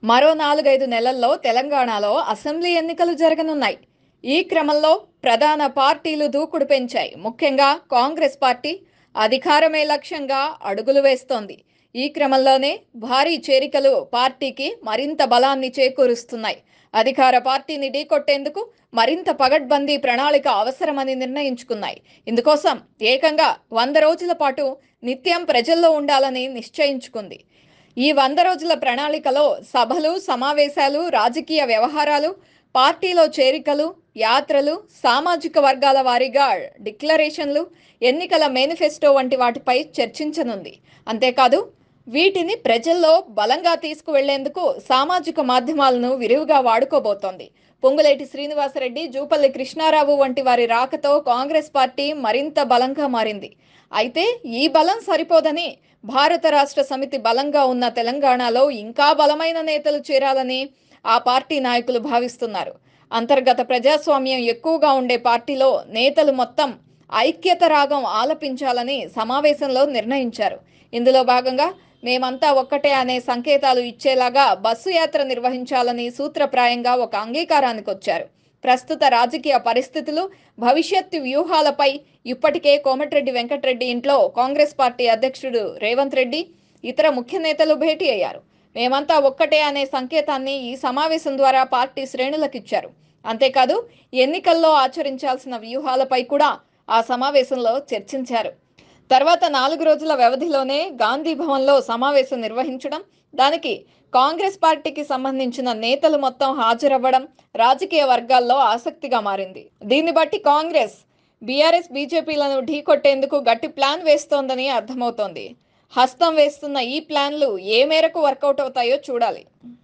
మరో నాలుగైదు నెలల్లో తెలంగాణలో అసెంబ్లీ ఎన్నికలు జరగనున్నాయి ఈ క్రమంలో ప్రధాన పార్టీలు దూకుడు పెంచాయి ముఖ్యంగా కాంగ్రెస్ పార్టీ అధికారమే లక్ష్యంగా అడుగులు వేస్తోంది ఈ క్రమంలోనే భారీ చేరికలు పార్టీకి మరింత బలాన్ని చేకూరుస్తున్నాయి అధికార పార్టీని ఢీకొట్టేందుకు మరింత పగడ్బందీ ప్రణాళిక అవసరమని నిర్ణయించుకున్నాయి ఇందుకోసం ఏకంగా వంద రోజుల పాటు నిత్యం ప్రజల్లో ఉండాలని నిశ్చయించుకుంది ఈ వంద రోజుల ప్రణాళికలో సభలు సమావేశాలు రాజకీయ వ్యవహారాలు పార్టీలో చేరికలు యాత్రలు సామాజిక వర్గాల వారీగా డిక్లరేషన్లు ఎన్నికల మేనిఫెస్టో వంటి వాటిపై చర్చించనుంది అంతేకాదు వీటిని ప్రజల్లో బలంగా తీసుకువెళ్లేందుకు సామాజిక మాధ్యమాలను విరివిగా వాడుకోబోతోంది పొంగులేటి శ్రీనివాసరెడ్డి జూపల్లి కృష్ణారావు వంటి వారి రాకతో కాంగ్రెస్ పార్టీ మరింత బలంగా మారింది అయితే ఈ బలం సరిపోదని భారత రాష్ట్ర సమితి బలంగా ఉన్న తెలంగాణలో ఇంకా బలమైన నేతలు చేరాలని ఆ పార్టీ నాయకులు భావిస్తున్నారు అంతర్గత ప్రజాస్వామ్యం ఎక్కువగా ఉండే పార్టీలో నేతలు మొత్తం ఐక్యత రాగం ఆలపించాలని సమావేశంలో నిర్ణయించారు ఇందులో భాగంగా మేమంతా ఒక్కటే అనే సంకేతాలు ఇచ్చేలాగా బస్సు యాత్ర నిర్వహించాలని సూత్రప్రాయంగా ఒక అంగీకారానికి వచ్చారు ప్రస్తుత రాజకీయ పరిస్థితులు భవిష్యత్తు వ్యూహాలపై ఇప్పటికే కోమటిరెడ్డి వెంకటరెడ్డి ఇంట్లో కాంగ్రెస్ పార్టీ అధ్యక్షుడు రేవంత్ రెడ్డి ఇతర ముఖ్య నేతలు భేటీ అయ్యారు మేమంతా ఒక్కటే అనే సంకేతాన్ని ఈ సమావేశం ద్వారా పార్టీ శ్రేణులకు ఇచ్చారు అంతేకాదు ఎన్నికల్లో ఆచరించాల్సిన వ్యూహాలపై కూడా ఆ సమావేశంలో చర్చించారు తర్వాత నాలుగు రోజుల వ్యవధిలోనే గాంధీ భవన్లో సమావేశం నిర్వహించడం దానికి కాంగ్రెస్ పార్టీకి సంబంధించిన నేతలు మొత్తం హాజరవ్వడం రాజకీయ వర్గాల్లో ఆసక్తిగా మారింది దీన్ని బట్టి కాంగ్రెస్ బీఆర్ఎస్ బీజేపీలను ఢీకొట్టేందుకు గట్టి ప్లాన్ వేస్తోందని అర్థమవుతోంది హస్తం వేస్తున్న ఈ ప్లాన్లు ఏ మేరకు వర్కౌట్ అవుతాయో చూడాలి